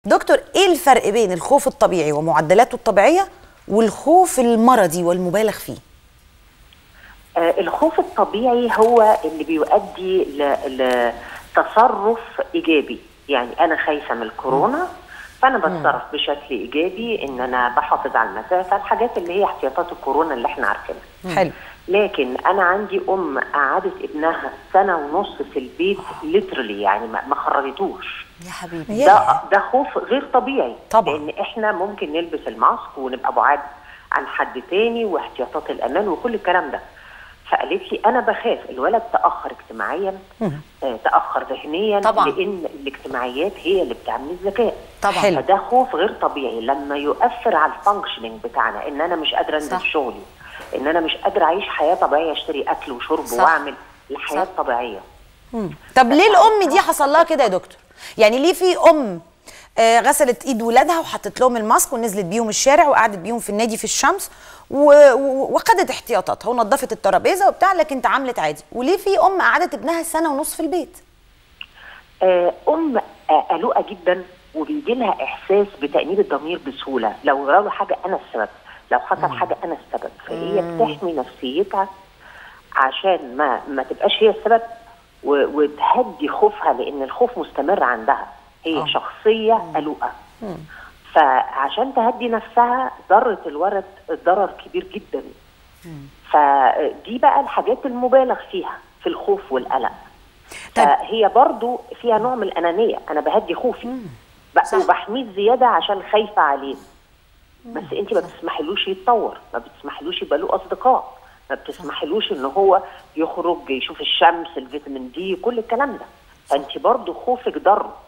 دكتور ايه الفرق بين الخوف الطبيعي ومعدلاته الطبيعيه والخوف المرضي والمبالغ فيه آه، الخوف الطبيعي هو اللي بيؤدي ل- لتصرف ايجابي يعني انا خايفه من الكورونا فانا بتصرف بشكل ايجابي ان انا بحافظ على المسافه الحاجات اللي هي احتياطات الكورونا اللي احنا عارفينها حلو لكن انا عندي ام قعدت ابنها سنه ونص في البيت ليترلي يعني ما ما خرجتوش يا حبيبي ده ده خوف غير طبيعي طبعاً. لان احنا ممكن نلبس الماسك ونبقى بعاد عن حد تاني واحتياطات الامان وكل الكلام ده فقالت لي انا بخاف الولد تاخر اجتماعيا آه تاخر ذهنيا طبعاً. لان الاجتماعيات هي اللي بتعمل الذكاء طبعاً. حلو. فده خوف غير طبيعي لما يؤثر على الفانكشننج بتاعنا ان انا مش قادره انزل صح. شغلي ان انا مش قادره اعيش حياه طبيعيه اشتري اكل وشرب صح. واعمل الحياه صح. الطبيعيه طب ليه الام دي حصل لها كده يا دكتور يعني ليه في ام آه، غسلت ايد ولادها وحطت لهم الماسك ونزلت بيهم الشارع وقعدت بيهم في النادي في الشمس و- و- وخدت احتياطاتها ونظفت الترابيزه وبتاع لكن تعاملت عادي وليه في ام قعدت ابنها سنه ونص في البيت آه، ام آه، قلقه جدا وبيجي لها احساس بتانيب الضمير بسهوله لو جرى له حاجه انا السبب لو حصل حاجه انا السبب فهي بتحمي نفسيتها عشان ما ما تبقاش هي السبب و- وتهدي خوفها لان الخوف مستمر عندها هي آه. شخصيه قلقه فعشان تهدي نفسها ضرت الولد ضرر كبير جدا فدي بقى الحاجات المبالغ فيها في الخوف والقلق طيب. فهي برضو فيها نوع من الأنانية أنا بهدي خوفي ب- صح. وبحميه زيادة عشان خايفة عليه بس انت ما بتسمحلوش يتطور ما بتسمحلوش يبقى له أصدقاء ما بتسمحلوش ان هو يخرج يشوف الشمس الفيتامين دي كل الكلام ده فانت برضو خوفك ضره